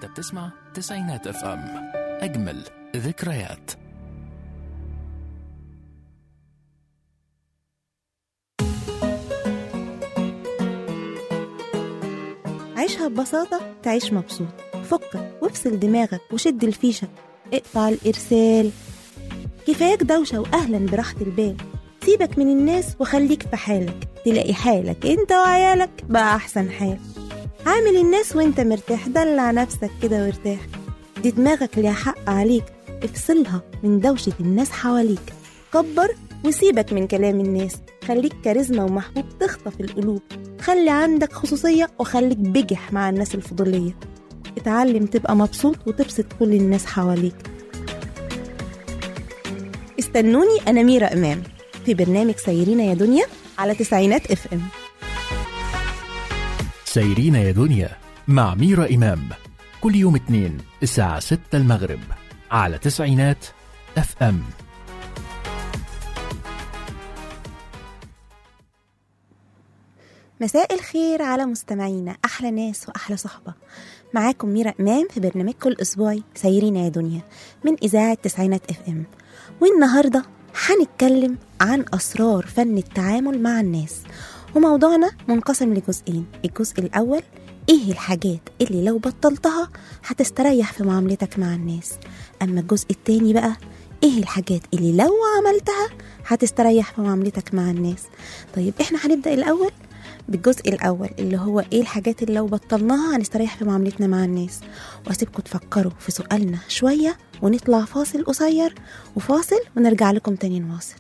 انت بتسمع تسعينات اف ام اجمل ذكريات عيشها ببساطة تعيش مبسوط فكك وافصل دماغك وشد الفيشة اقطع الإرسال كفاياك دوشة وأهلا براحة البال سيبك من الناس وخليك في حالك تلاقي حالك انت وعيالك بقى أحسن حال عامل الناس وانت مرتاح دلع نفسك كده وارتاح دي دماغك ليها حق عليك افصلها من دوشة الناس حواليك كبر وسيبك من كلام الناس خليك كاريزما ومحبوب تخطف القلوب خلي عندك خصوصية وخليك بجح مع الناس الفضولية اتعلم تبقى مبسوط وتبسط كل الناس حواليك استنوني أنا ميرا إمام في برنامج سيرين يا دنيا على تسعينات اف ام سيرين يا دنيا مع ميرا إمام كل يوم اثنين الساعة 6 المغرب على تسعينات اف ام مساء الخير على مستمعينا أحلى ناس وأحلى صحبة معاكم ميرا إمام في برنامجكم الأسبوعي سيرين يا دنيا من إذاعة تسعينات اف ام والنهاردة هنتكلم عن أسرار فن التعامل مع الناس وموضوعنا منقسم لجزئين الجزء الأول إيه الحاجات اللي لو بطلتها هتستريح في معاملتك مع الناس أما الجزء التاني بقى إيه الحاجات اللي لو عملتها هتستريح في معاملتك مع الناس طيب إحنا هنبدأ الأول بالجزء الأول اللي هو إيه الحاجات اللي لو بطلناها هنستريح في معاملتنا مع الناس وأسيبكم تفكروا في سؤالنا شوية ونطلع فاصل قصير وفاصل ونرجع لكم تاني نواصل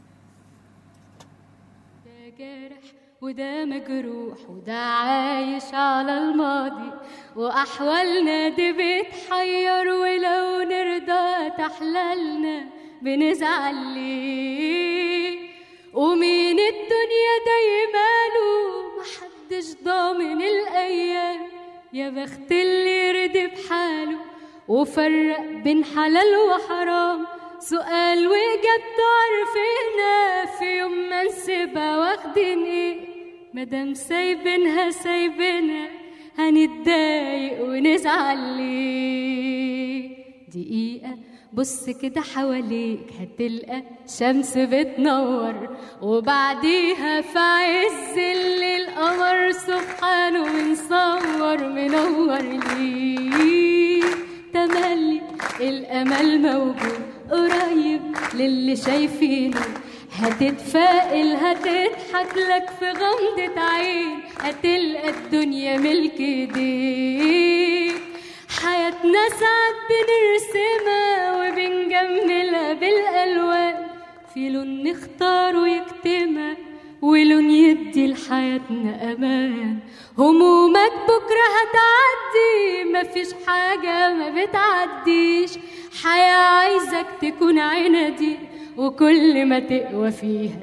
ده جارح وده مجروح وده عايش على الماضي وأحوالنا دي بتحير ولو نرضى تحللنا بنزعل ليه ومين الدنيا دايماله محدش ضامن الأيام يا بخت اللي يرضي بحاله وفرق بين حلال وحرام سؤال وإجابته عارفينها في يوم ما نسيبها واخدين ايه مادام سايبينها سايبينها هنتضايق ونزعل ليه دقيقة بص كده حواليك هتلقى شمس بتنور وبعديها في عز الليل قمر سبحانه منصور منور ليه تملي الامل موجود قريب للي شايفينه هتتفائل هتضحك لك في غمضة عين هتلقى الدنيا ملك ايديك حياتنا ساعات بنرسمها وبنجملها بالألوان في لون نختاره يكتمها ولون يدي لحياتنا أمان همومك بكرة هتعدي مفيش حاجة ما بتعديش حياة عايزك تكون عندي وكل ما تقوى فيها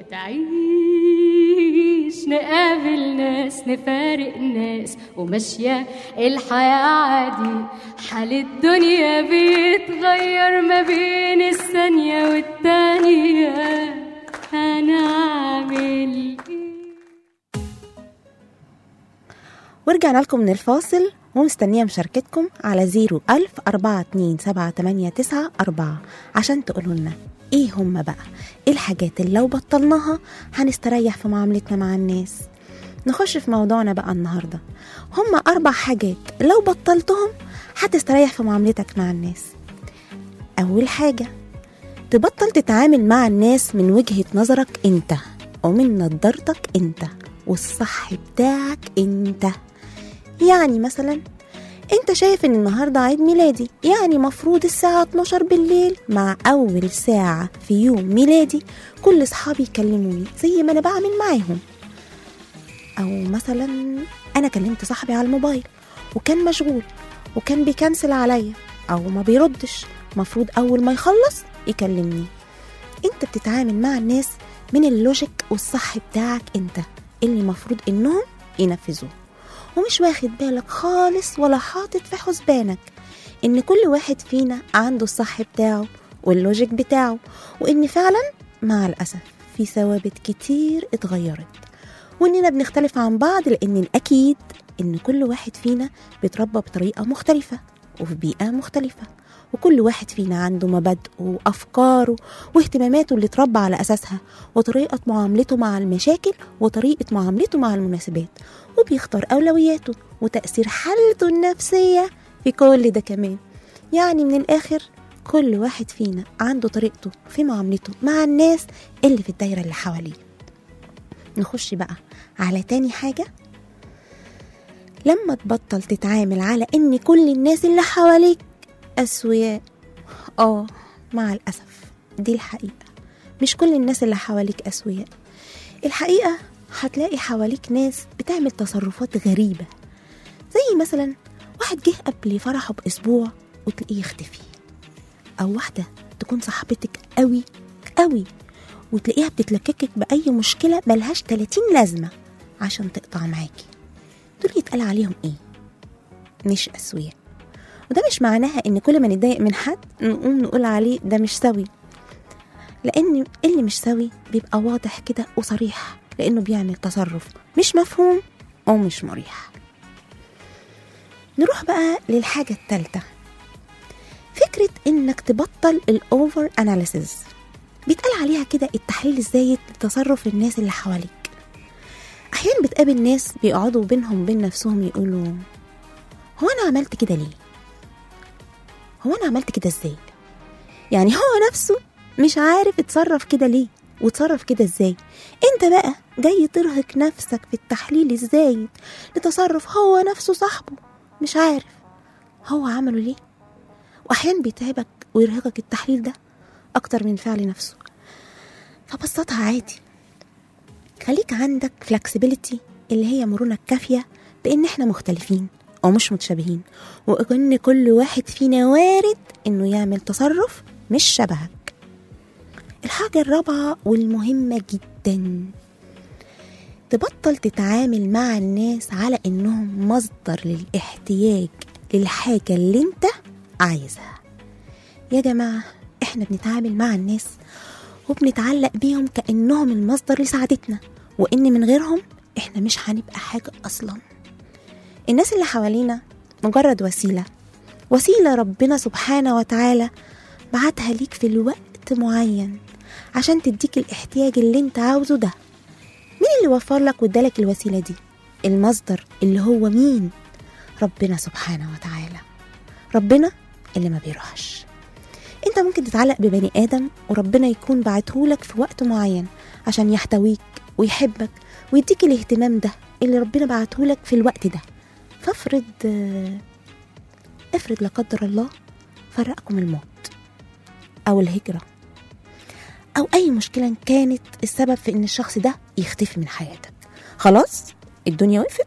تعيش نقابل ناس نفارق ناس وماشية الحياة عادي حال الدنيا بيتغير ما بين الثانية والتانية هنعمل ايه ورجعنا لكم من الفاصل ومستنية مشاركتكم على زيرو ألف أربعة اتنين سبعة تمانية تسعة أربعة عشان تقولوا لنا إيه هما بقى إيه الحاجات اللي لو بطلناها هنستريح في معاملتنا مع الناس نخش في موضوعنا بقى النهاردة هما أربع حاجات لو بطلتهم هتستريح في معاملتك مع الناس أول حاجة تبطل تتعامل مع الناس من وجهة نظرك انت ومن نظرتك انت والصح بتاعك انت يعني مثلا انت شايف ان النهارده عيد ميلادي يعني مفروض الساعة 12 بالليل مع اول ساعة في يوم ميلادي كل اصحابي يكلموني زي ما انا بعمل معاهم او مثلا انا كلمت صاحبي على الموبايل وكان مشغول وكان بيكنسل عليا او ما بيردش مفروض اول ما يخلص يكلمني انت بتتعامل مع الناس من اللوجيك والصح بتاعك انت اللي مفروض انهم ينفذوه ومش واخد بالك خالص ولا حاطط في حسبانك ان كل واحد فينا عنده الصح بتاعه واللوجيك بتاعه وان فعلا مع الاسف في ثوابت كتير اتغيرت واننا بنختلف عن بعض لان الاكيد ان كل واحد فينا بيتربى بطريقه مختلفه وفي بيئة مختلفة وكل واحد فينا عنده مبادئه وأفكاره واهتماماته اللي اتربى على أساسها وطريقة معاملته مع المشاكل وطريقة معاملته مع المناسبات وبيختار أولوياته وتأثير حالته النفسية في كل ده كمان يعني من الآخر كل واحد فينا عنده طريقته في معاملته مع الناس اللي في الدايرة اللي حواليه نخش بقى على تاني حاجة لما تبطل تتعامل على ان كل الناس اللي حواليك اسوياء اه مع الاسف دي الحقيقه مش كل الناس اللي حواليك اسوياء الحقيقه هتلاقي حواليك ناس بتعمل تصرفات غريبه زي مثلا واحد جه قبل فرحه باسبوع وتلاقيه يختفي او واحده تكون صاحبتك قوي قوي وتلاقيها بتتلككك باي مشكله ملهاش 30 لازمه عشان تقطع معاكي دول يتقال عليهم ايه مش اسوياء وده مش معناها ان كل ما نتضايق من حد نقوم نقول عليه ده مش سوي لان اللي مش سوي بيبقى واضح كده وصريح لانه بيعمل تصرف مش مفهوم او مش مريح نروح بقى للحاجة التالتة فكرة انك تبطل الاوفر اناليسز بيتقال عليها كده التحليل الزايد لتصرف الناس اللي حواليك احيانا بتقابل ناس بيقعدوا بينهم وبين نفسهم يقولوا هو انا عملت كده ليه هو انا عملت كده ازاي يعني هو نفسه مش عارف اتصرف كده ليه وتصرف كده ازاي انت بقى جاي ترهق نفسك في التحليل الزايد لتصرف هو نفسه صاحبه مش عارف هو عمله ليه واحيانا بيتعبك ويرهقك التحليل ده اكتر من فعل نفسه فبسطها عادي خليك عندك flexibility اللي هي مرونة كافية بإن إحنا مختلفين أو مش متشابهين وإن كل واحد فينا وارد إنه يعمل تصرف مش شبهك الحاجة الرابعة والمهمة جدا تبطل تتعامل مع الناس على إنهم مصدر للاحتياج للحاجة اللي أنت عايزها يا جماعة إحنا بنتعامل مع الناس وبنتعلق بيهم كأنهم المصدر لسعادتنا وإن من غيرهم إحنا مش هنبقى حاجة أصلا الناس اللي حوالينا مجرد وسيلة وسيلة ربنا سبحانه وتعالى بعتها ليك في الوقت معين عشان تديك الاحتياج اللي انت عاوزه ده مين اللي وفر لك وادالك الوسيلة دي المصدر اللي هو مين ربنا سبحانه وتعالى ربنا اللي ما بيروحش انت ممكن تتعلق ببني ادم وربنا يكون بعتهولك في وقت معين عشان يحتويك ويحبك ويديك الاهتمام ده اللي ربنا بعتهولك في الوقت ده فافرض آه، افرض لا قدر الله فرقكم الموت او الهجره او اي مشكله كانت السبب في ان الشخص ده يختفي من حياتك خلاص الدنيا وقفت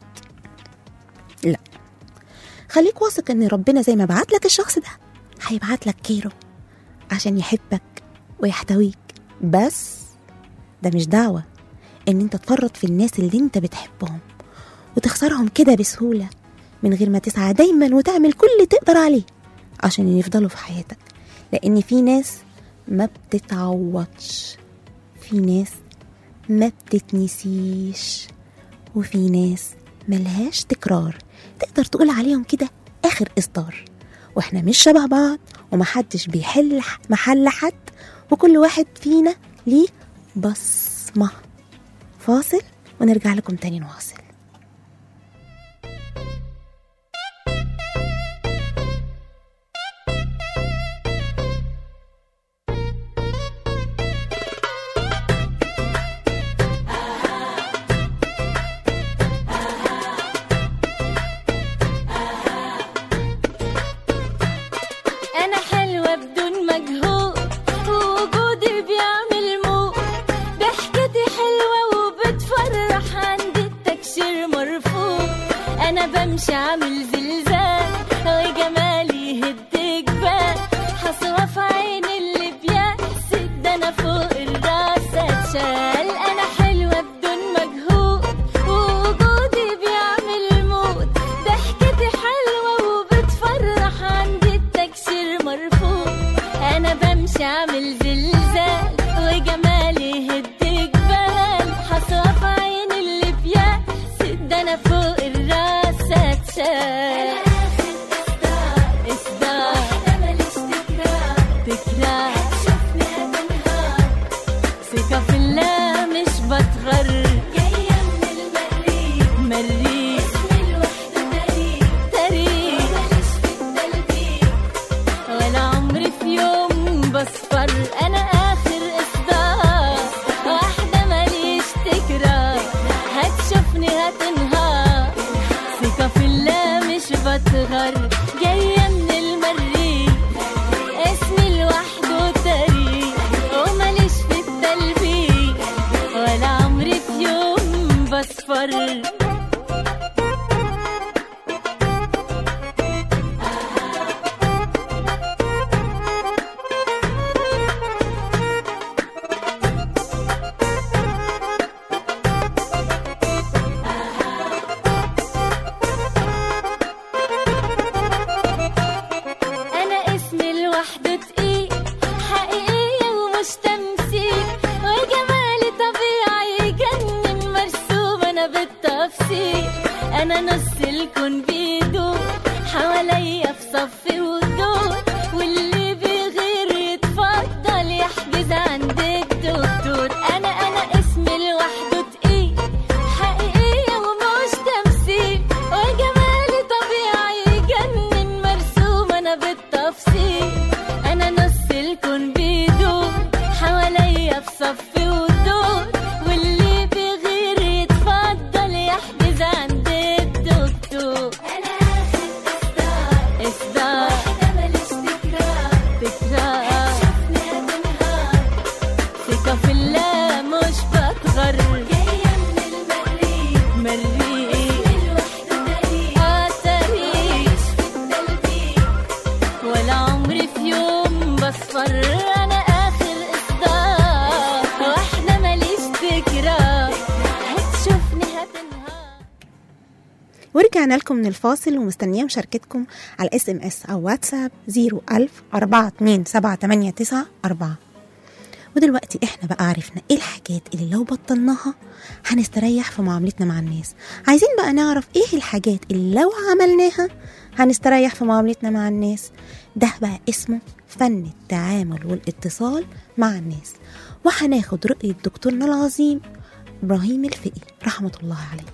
لا خليك واثق ان ربنا زي ما بعت لك الشخص ده هيبعت لك كيرو عشان يحبك ويحتويك بس ده مش دعوة ان انت تفرط في الناس اللي انت بتحبهم وتخسرهم كده بسهولة من غير ما تسعى دايما وتعمل كل اللي تقدر عليه عشان يفضلوا في حياتك لان في ناس ما بتتعوضش في ناس ما بتتنسيش وفي ناس ملهاش تكرار تقدر تقول عليهم كده اخر اصدار واحنا مش شبه بعض ومحدش بيحل ح- محل حد وكل واحد فينا ليه بصمة فاصل ونرجع لكم تاني نواصل أنا حلوة بدون مجهود ووجودي بيعمل موت ضحكتي حلوة وبتفرح عندي التكشير مرفوع أنا بمشي عامل زلزال وجمالي يهد جبال حصوة في عين اللي بيحسد ده أنا فوق الراس أتشال أنا حلوة بدون مجهود ووجودي بيعمل موت ضحكتي حلوة وبتفرح عندي التكسير مرفوع أنا بمشي عامل زلزال وجمالي يهد جبال حصوة في عين اللي بيحسد ده أنا فوق الراس أتشال يصفر أنا اسمي لوحده تقيل حقيقية ومش تمثيل وجمالي طبيعي يجنن مرسوم أنا بالتفصيل أنا نص الكون بيدور حواليا في صف ودور واللي بيغير يتفضل يحجز عند الدكتور أنا أنا اسمي لوحده تقيل حقيقية ومش تمثيل وجمالي طبيعي يجنن مرسوم أنا بالتفصيل أنا نص الكون بيدور حواليا في صف ودور واللي بيغير يتفضل يحجز عند الدكتور أنا آخر إصدار إصدار واحدة ماليش تكرار تكرار شوفني هتنهار ثقة في الله مش بتغر جاية من المريخ مريخ لوحده تاريخ اه تاريخ في التلبيك ولا عمري في يوم بصفر انا اخر اصدار واحدة ماليش تكرار هتشوفني هتنهار ورجعنا لكم من الفاصل ومستنيه مشاركتكم على اس ام اس او واتساب 01000 427 ودلوقتي احنا بقى عرفنا ايه الحاجات اللي لو بطلناها هنستريح في معاملتنا مع الناس عايزين بقى نعرف ايه الحاجات اللي لو عملناها هنستريح في معاملتنا مع الناس ده بقى اسمه فن التعامل والاتصال مع الناس وهناخد رؤية دكتورنا العظيم إبراهيم الفقي رحمة الله عليه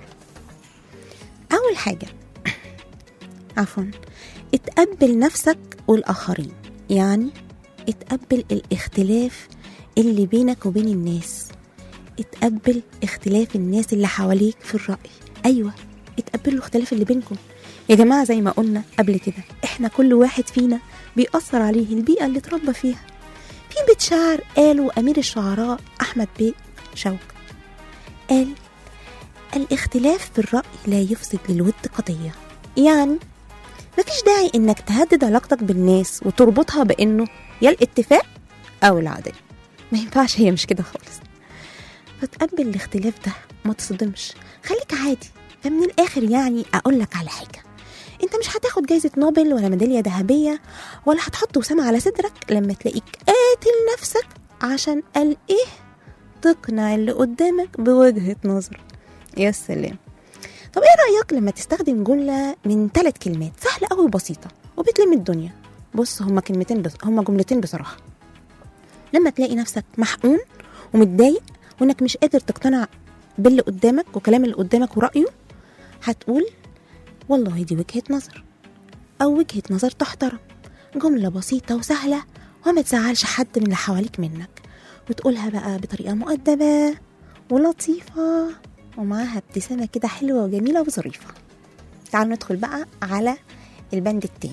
أول حاجة عفوا اتقبل نفسك والآخرين يعني اتقبل الاختلاف اللي بينك وبين الناس اتقبل اختلاف الناس اللي حواليك في الرأي أيوة اتقبلوا الاختلاف اللي بينكم يا جماعة زي ما قلنا قبل كده احنا كل واحد فينا بيأثر عليه البيئة اللي اتربى فيها في بيت شعر قالوا أمير الشعراء أحمد بيه شوقي قال الاختلاف في الرأي لا يفسد للود قضية يعني مفيش داعي انك تهدد علاقتك بالناس وتربطها بانه يا الاتفاق او العدل ما ينفعش هي مش كده خالص فتقبل الاختلاف ده ما تصدمش خليك عادي فمن الاخر يعني اقول لك على حاجه انت مش هتاخد جايزه نوبل ولا ميداليه ذهبيه ولا هتحط وسام على صدرك لما تلاقيك قاتل نفسك عشان قال ايه تقنع اللي قدامك بوجهه نظر يا سلام طب ايه رايك لما تستخدم جمله من ثلاث كلمات سهله قوي وبسيطه وبتلم الدنيا بص هما كلمتين بس هما جملتين بصراحه لما تلاقي نفسك محقون ومتضايق وانك مش قادر تقتنع باللي قدامك وكلام اللي قدامك ورأيه هتقول والله دي وجهة نظر أو وجهة نظر تحترم جملة بسيطة وسهلة وما تزعلش حد من اللي حواليك منك وتقولها بقى بطريقة مؤدبة ولطيفة ومعاها ابتسامة كده حلوة وجميلة وظريفة تعالوا ندخل بقى على البند التاني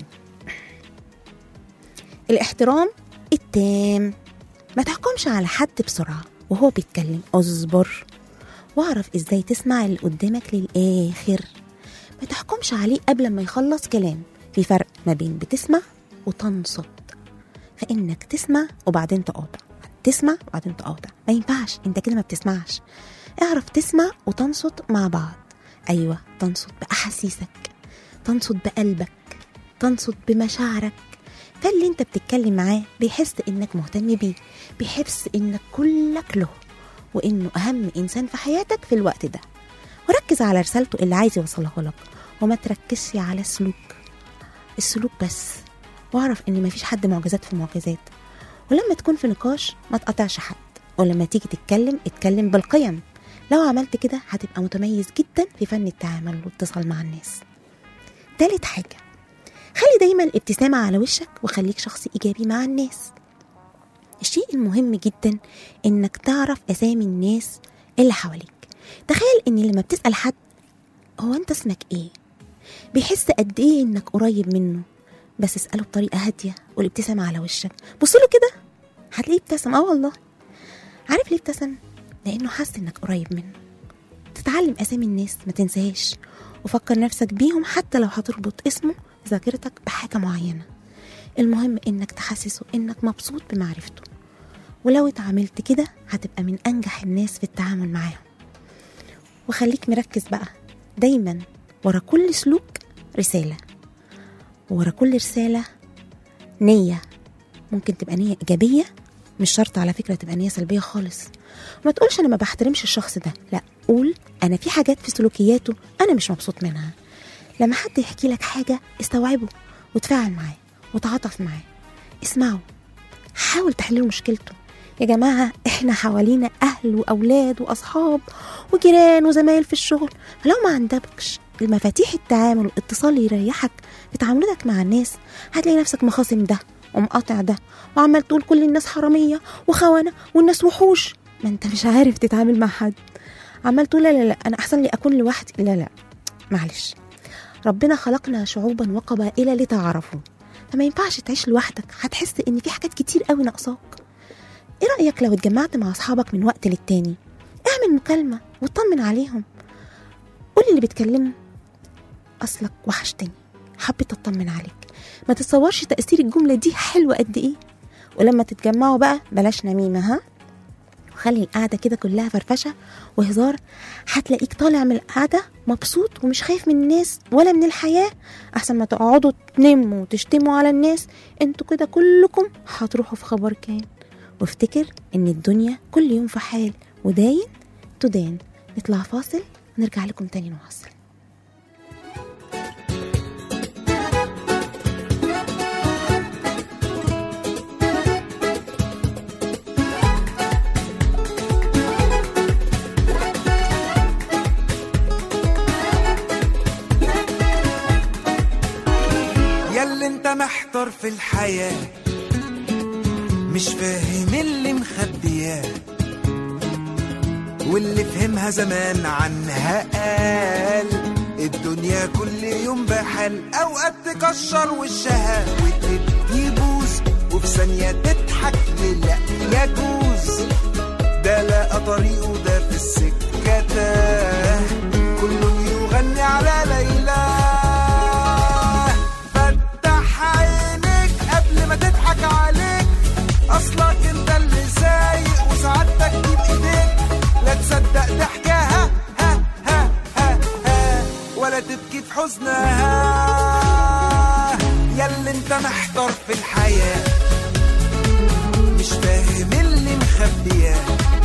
الاحترام التام ما تحكمش على حد بسرعة وهو بيتكلم اصبر واعرف ازاي تسمع اللي قدامك للآخر ما تحكمش عليه قبل ما يخلص كلام في فرق ما بين بتسمع وتنصت فإنك تسمع وبعدين تقاطع تسمع وبعدين تقاطع ما ينفعش انت كده ما بتسمعش اعرف تسمع وتنصت مع بعض أيوة تنصت بأحاسيسك تنصت بقلبك تنصت بمشاعرك فاللي انت بتتكلم معاه بيحس انك مهتم بيه بيحس انك كلك له وانه اهم انسان في حياتك في الوقت ده وركز على رسالته اللي عايز يوصلها لك وما تركزش على السلوك السلوك بس واعرف ان مفيش حد معجزات في معجزات ولما تكون في نقاش ما تقطعش حد ولما تيجي تتكلم اتكلم بالقيم لو عملت كده هتبقى متميز جدا في فن التعامل والاتصال مع الناس تالت حاجة خلي دايما الابتسامة على وشك وخليك شخص إيجابي مع الناس الشيء المهم جدا إنك تعرف أسامي الناس اللي حواليك تخيل إن لما بتسأل حد هو أنت اسمك إيه بيحس قد إيه إنك قريب منه بس اسأله بطريقة هادية والابتسامة على وشك بص له كده هتلاقيه ابتسم اه والله عارف ليه ابتسم لأنه حس إنك قريب منه اتعلم اسامي الناس ما تنساهاش وفكر نفسك بيهم حتى لو هتربط اسمه في ذاكرتك بحاجة معينة المهم انك تحسسه انك مبسوط بمعرفته ولو اتعاملت كده هتبقى من انجح الناس في التعامل معاهم وخليك مركز بقى دايما ورا كل سلوك رسالة ورا كل رسالة نية ممكن تبقى نية إيجابية مش شرط على فكرة تبقى نية سلبية خالص ما تقولش أنا ما بحترمش الشخص ده لا قول أنا في حاجات في سلوكياته أنا مش مبسوط منها لما حد يحكي لك حاجة استوعبه وتفاعل معاه وتعاطف معاه اسمعه حاول تحل مشكلته يا جماعة احنا حوالينا أهل وأولاد وأصحاب وجيران وزمايل في الشغل فلو ما عندكش المفاتيح التعامل والاتصال اللي يريحك في تعاملاتك مع الناس هتلاقي نفسك مخاصم ده ومقاطع ده وعمال تقول كل الناس حرامية وخونة والناس وحوش ما انت مش عارف تتعامل مع حد عمال تقول لا لا لا أنا أحسن لي أكون لوحدي لا لا معلش ربنا خلقنا شعوبا وقبائل لتعارفوا فما ينفعش تعيش لوحدك هتحس ان في حاجات كتير قوي ناقصاك ايه رايك لو اتجمعت مع اصحابك من وقت للتاني اعمل مكالمه واطمن عليهم قول اللي بتكلمه اصلك وحشتني حبيت اطمن عليك ما تتصورش تاثير الجمله دي حلوه قد ايه ولما تتجمعوا بقى بلاش نميمه ها وخلي القعدة كده كلها فرفشة وهزار هتلاقيك طالع من القعدة مبسوط ومش خايف من الناس ولا من الحياة أحسن ما تقعدوا تنموا وتشتموا على الناس انتوا كده كلكم هتروحوا في خبر كان وافتكر ان الدنيا كل يوم في حال وداين تدان نطلع فاصل ونرجع لكم تاني نواصل ياللي انت محتار في الحياة مش فاهم اللي مخبياه واللي فهمها زمان عنها قال الدنيا كل يوم بحال اوقات تكشر وشها وتبكي بوز وفي ثانية تضحك لا يجوز ده لقى طريقه ده في السكة تاه كله يغني على ليلى فتح عينيك قبل ما تضحك عليك اصلك انت اللي سايق وسعادتك دي بايديك لا تصدق ضحكها ها ها ها ها ولا تبكي في حزنها ياللي انت محتار في الحياه مش فاهم اللي مخبياه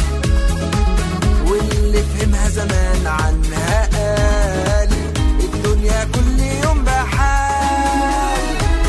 واللي فهمها زمان عنها قال الدنيا كل يوم بحال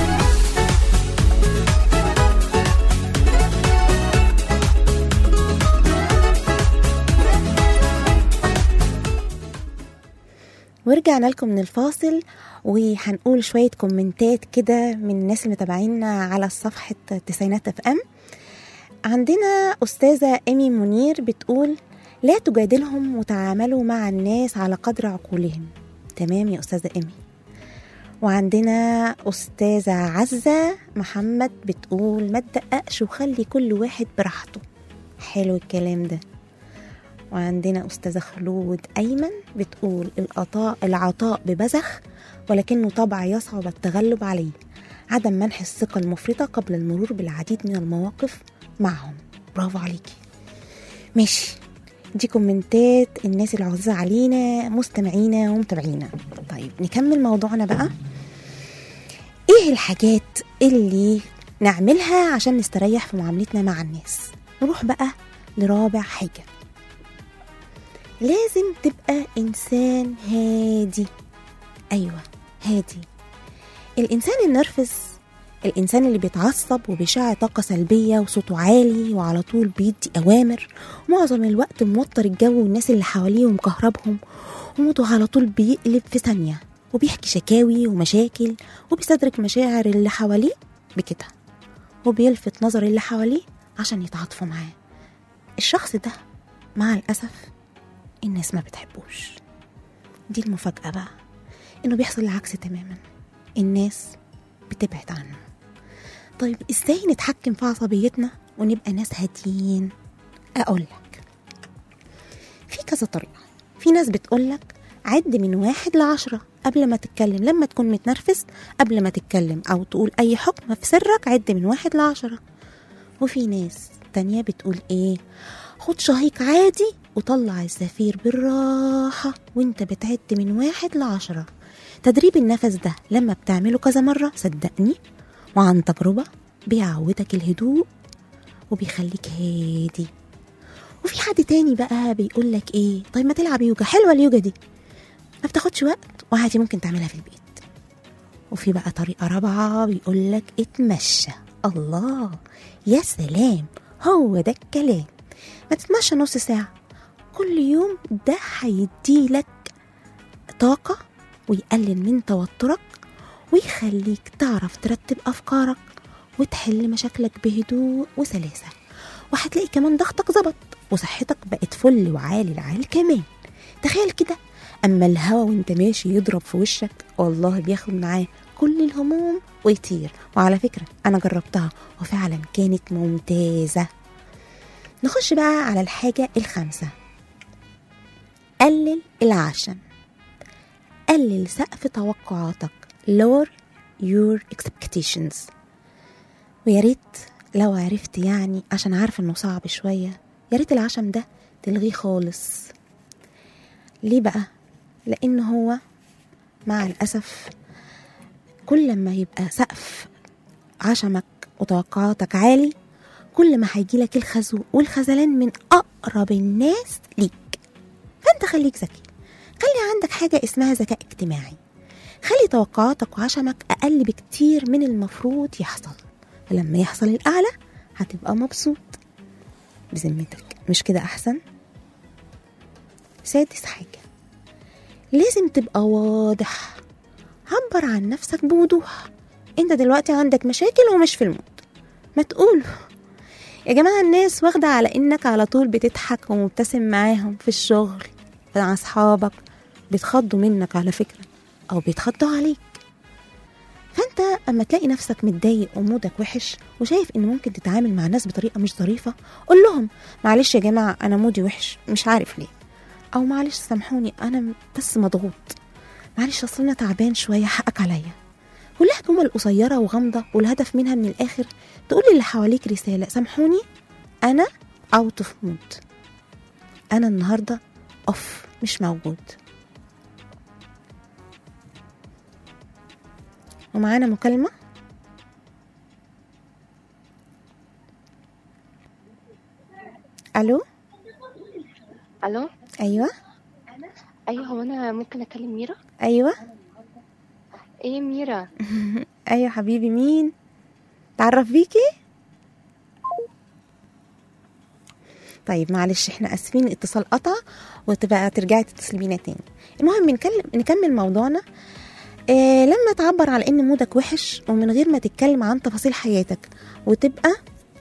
ورجعنا لكم من الفاصل وهنقول شوية كومنتات كده من الناس اللي متابعينا على صفحة تسعينات اف ام عندنا أستاذة إيمي منير بتقول لا تجادلهم وتعاملوا مع الناس على قدر عقولهم تمام يا أستاذة إيمي وعندنا أستاذة عزة محمد بتقول ما تدققش وخلي كل واحد براحته حلو الكلام ده وعندنا أستاذة خلود أيمن بتقول العطاء العطاء ببذخ ولكنه طبع يصعب التغلب عليه عدم منح الثقة المفرطة قبل المرور بالعديد من المواقف معهم برافو عليكي ماشي دي كومنتات الناس العزيزة علينا مستمعينا ومتابعينا طيب نكمل موضوعنا بقى ايه الحاجات اللي نعملها عشان نستريح في معاملتنا مع الناس نروح بقى لرابع حاجة لازم تبقى إنسان هادي أيوة هادي الإنسان النرفز الإنسان اللي بيتعصب وبيشع طاقة سلبية وصوته عالي وعلى طول بيدي أوامر معظم الوقت موتر الجو والناس اللي حواليه ومكهربهم وموضوع على طول بيقلب في ثانية وبيحكي شكاوي ومشاكل وبيستدرك مشاعر اللي حواليه بكده وبيلفت نظر اللي حواليه عشان يتعاطفوا معاه الشخص ده مع الأسف الناس ما بتحبوش دي المفاجأة بقى إنه بيحصل العكس تماما الناس بتبعد عنه طيب إزاي نتحكم في عصبيتنا ونبقى ناس هاديين أقول لك في كذا طريقة في ناس بتقولك عد من واحد لعشرة قبل ما تتكلم لما تكون متنرفز قبل ما تتكلم أو تقول أي حكم في سرك عد من واحد لعشرة وفي ناس تانية بتقول إيه خد شهيق عادي وطلع الزفير بالراحة وانت بتعد من واحد لعشرة تدريب النفس ده لما بتعمله كذا مرة صدقني وعن تجربة بيعودك الهدوء وبيخليك هادي وفي حد تاني بقى بيقول لك ايه طيب ما تلعب يوجا حلوه اليوجا دي ما بتاخدش وقت وعادي ممكن تعملها في البيت وفي بقى طريقه رابعه بيقول لك اتمشى الله يا سلام هو ده الكلام ما تتمشى نص ساعه كل يوم ده هيديلك طاقه ويقلل من توترك ويخليك تعرف ترتب افكارك وتحل مشاكلك بهدوء وسلاسه وهتلاقي كمان ضغطك ظبط وصحتك بقت فل وعالي العال كمان تخيل كده اما الهوا وانت ماشي يضرب في وشك والله بياخد معاه كل الهموم ويطير وعلى فكرة أنا جربتها وفعلا كانت ممتازة نخش بقى على الحاجة الخامسة قلل العشم قلل سقف توقعاتك lower your expectations ويا ريت لو عرفت يعني عشان عارفه انه صعب شويه يا ريت العشم ده تلغيه خالص ليه بقى لان هو مع الاسف كل ما يبقى سقف عشمك وتوقعاتك عالي كل ما هيجيلك الخزو والخذلان من اقرب الناس ليك فانت خليك ذكي خلي عندك حاجه اسمها ذكاء اجتماعي خلي توقعاتك وعشمك اقل بكتير من المفروض يحصل فلما يحصل الأعلى هتبقى مبسوط بذمتك مش كده أحسن؟ سادس حاجة لازم تبقى واضح عبر عن نفسك بوضوح انت دلوقتي عندك مشاكل ومش في المود ما تقول يا جماعة الناس واخدة على انك على طول بتضحك ومبتسم معاهم في الشغل مع اصحابك بيتخضوا منك على فكرة او بيتخضوا عليك فانت اما تلاقي نفسك متضايق ومودك وحش وشايف ان ممكن تتعامل مع ناس بطريقه مش ظريفه قول لهم معلش يا جماعه انا مودي وحش مش عارف ليه او معلش سامحوني انا بس مضغوط معلش اصل انا تعبان شويه حقك عليا كلها جمل قصيره وغامضه والهدف منها من الاخر تقول اللي حواليك رساله سامحوني انا اوت اوف مود انا النهارده اوف مش موجود ومعانا مكالمة ألو الو أيوة ايوه هو انا ممكن اكلم ميرا أيوة ايه ميرا أيوة حبيبي مين تعرف بيكي طيب معلش احنا اسفين الاتصال قطع وتبقى ترجعي تتصلي بينا تاني المهم نكلم نكمل موضوعنا آه لما تعبر على ان مودك وحش ومن غير ما تتكلم عن تفاصيل حياتك وتبقى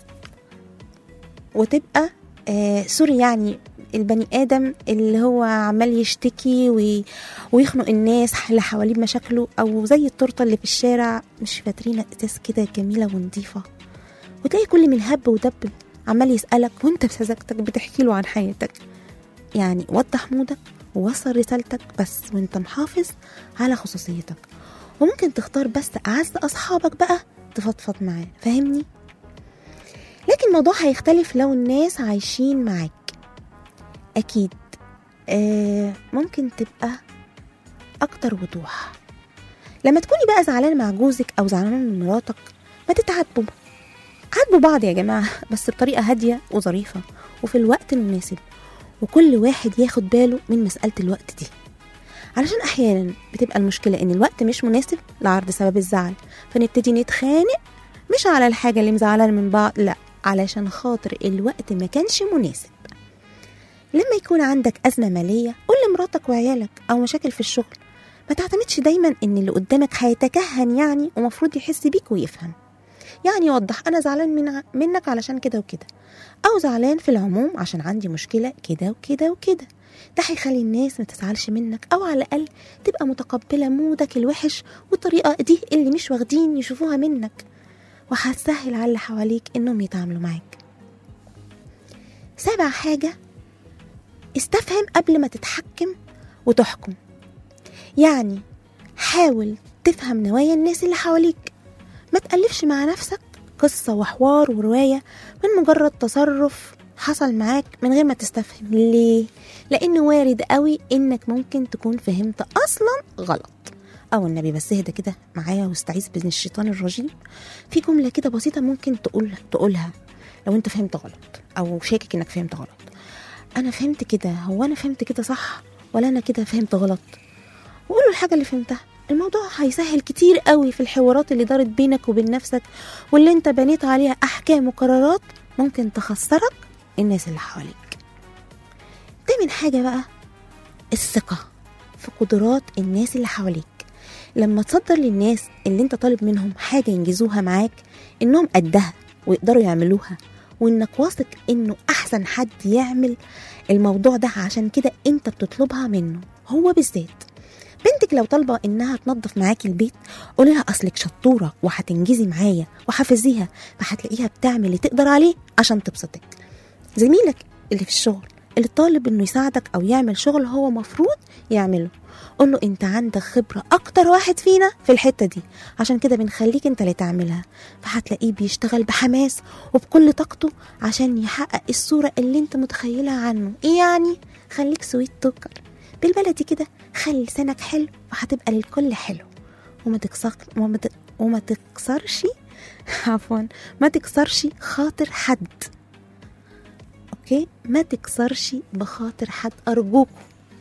وتبقى آه سوري يعني البني ادم اللي هو عمال يشتكي وي ويخنق الناس اللي حواليه بمشاكله او زي التورته اللي في الشارع مش فاترينه ازاز كده جميله ونظيفه وتلاقي كل من هب ودب عمال يسالك وانت بسذاجتك بتحكي له عن حياتك يعني وضح مودك ووصل رسالتك بس وانت محافظ على خصوصيتك وممكن تختار بس أعز أصحابك بقى تفضفض معاه فاهمني؟ لكن الموضوع هيختلف لو الناس عايشين معاك أكيد آه ممكن تبقى أكتر وضوح لما تكوني بقى زعلانة مع جوزك أو زعلانة من مراتك ما تتعاتبوا عاتبوا بعض يا جماعة بس بطريقة هادية وظريفة وفي الوقت المناسب وكل واحد ياخد باله من مسألة الوقت دي علشان أحيانا بتبقى المشكلة إن الوقت مش مناسب لعرض سبب الزعل فنبتدي نتخانق مش على الحاجة اللي مزعلانة من بعض لأ علشان خاطر الوقت ما كانش مناسب لما يكون عندك أزمة مالية قول لمراتك وعيالك أو مشاكل في الشغل ما تعتمدش دايما إن اللي قدامك هيتكهن يعني ومفروض يحس بيك ويفهم يعني وضح أنا زعلان من منك علشان كده وكده أو زعلان في العموم عشان عندي مشكلة كده وكده وكده ده هيخلي الناس ما تزعلش منك أو على الأقل تبقى متقبلة مودك الوحش والطريقة دي اللي مش واخدين يشوفوها منك وهتسهل على اللي حواليك إنهم يتعاملوا معاك سابع حاجة استفهم قبل ما تتحكم وتحكم يعني حاول تفهم نوايا الناس اللي حواليك ما تألفش مع نفسك قصة وحوار ورواية من مجرد تصرف حصل معاك من غير ما تستفهم ليه؟ لأنه وارد قوي إنك ممكن تكون فهمت أصلا غلط أو النبي بس اهدى كده معايا واستعيذ من الشيطان الرجيم في جملة كده بسيطة ممكن تقول تقولها لو أنت فهمت غلط أو شاكك إنك فهمت غلط أنا فهمت كده هو أنا فهمت كده صح ولا أنا كده فهمت غلط وقول له الحاجة اللي فهمتها الموضوع هيسهل كتير قوي في الحوارات اللي دارت بينك وبين نفسك واللي انت بنيت عليها احكام وقرارات ممكن تخسرك الناس اللي حواليك تامن حاجة بقى الثقة في قدرات الناس اللي حواليك لما تصدر للناس اللي انت طالب منهم حاجة ينجزوها معاك انهم قدها ويقدروا يعملوها وانك واثق انه احسن حد يعمل الموضوع ده عشان كده انت بتطلبها منه هو بالذات بنتك لو طالبه انها تنظف معاكي البيت قولي لها اصلك شطوره وهتنجزي معايا وحافظيها فهتلاقيها بتعمل اللي تقدر عليه عشان تبسطك زميلك اللي في الشغل اللي طالب انه يساعدك او يعمل شغل هو مفروض يعمله قول له انت عندك خبره اكتر واحد فينا في الحته دي عشان كده بنخليك انت اللي تعملها فهتلاقيه بيشتغل بحماس وبكل طاقته عشان يحقق الصوره اللي انت متخيلها عنه ايه يعني خليك سويت توكر بالبلدي كده خلي لسانك حلو وهتبقى للكل حلو وما تكسر وما, ت... وما تكسرش عفوا ما تكسرش خاطر حد اوكي ما تكسرش بخاطر حد ارجوكوا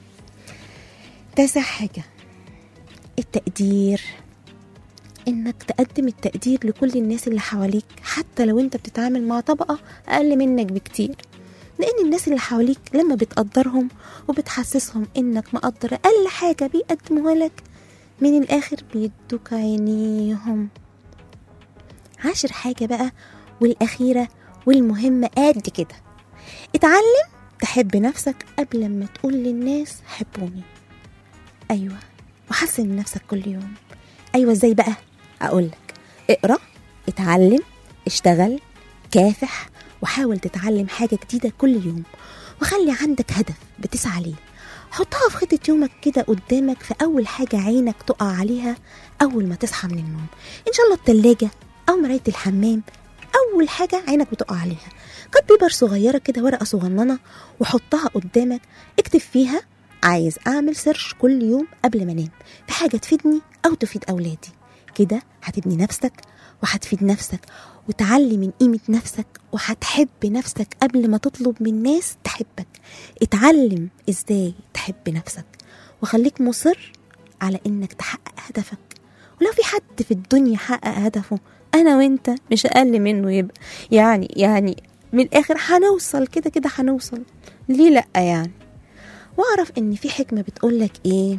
تاسع حاجة التقدير انك تقدم التقدير لكل الناس اللي حواليك حتى لو انت بتتعامل مع طبقة اقل منك بكتير لان الناس اللي حواليك لما بتقدرهم وبتحسسهم انك مقدر اقل حاجة بيقدموها لك من الاخر بيدوك عينيهم عاشر حاجة بقى والاخيرة والمهمة قد كده اتعلم تحب نفسك قبل ما تقول للناس حبوني ايوه وحسن من نفسك كل يوم ايوه ازاي بقى اقولك اقرا اتعلم اشتغل كافح وحاول تتعلم حاجه جديده كل يوم وخلي عندك هدف بتسعى ليه حطها في خطة يومك كده قدامك في أول حاجة عينك تقع عليها أول ما تصحى من النوم إن شاء الله التلاجة أو مراية الحمام أول حاجة عينك بتقع عليها قد بيبر صغيرة كده ورقة صغننة وحطها قدامك اكتب فيها عايز أعمل سيرش كل يوم قبل ما أنام في حاجة تفيدني أو تفيد أولادي كده هتبني نفسك وهتفيد نفسك وتعلي من قيمة نفسك وهتحب نفسك قبل ما تطلب من ناس تحبك اتعلم ازاي تحب نفسك وخليك مصر على انك تحقق هدفك ولو في حد في الدنيا حقق هدفه انا وانت مش اقل منه يبقى يعني يعني من الاخر هنوصل كده كده هنوصل ليه لا يعني واعرف ان في حكمة بتقولك ايه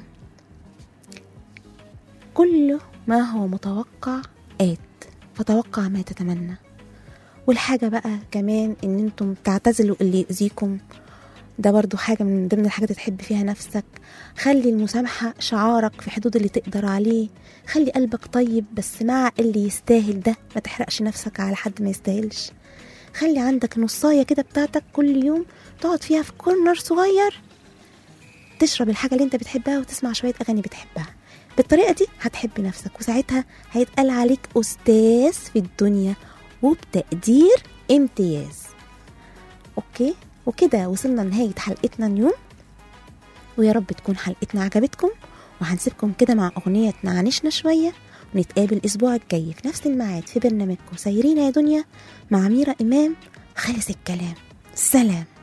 كل ما هو متوقع آت فتوقع ما تتمنى والحاجة بقى كمان ان انتم تعتزلوا اللي يأذيكم ده برضو حاجة من ضمن الحاجات اللي تحب فيها نفسك خلي المسامحة شعارك في حدود اللي تقدر عليه خلي قلبك طيب بس مع اللي يستاهل ده ما تحرقش نفسك على حد ما يستاهلش خلي عندك نصاية كده بتاعتك كل يوم تقعد فيها في كورنر صغير تشرب الحاجة اللي انت بتحبها وتسمع شوية أغاني بتحبها بالطريقة دي هتحب نفسك وساعتها هيتقال عليك أستاذ في الدنيا وبتقدير امتياز أوكي وكده وصلنا لنهاية حلقتنا اليوم ويا رب تكون حلقتنا عجبتكم وهنسيبكم كده مع أغنية نعنشنا شوية ونتقابل الأسبوع الجاي في نفس الميعاد في برنامجكم سايرين يا دنيا مع ميرا إمام خلص الكلام سلام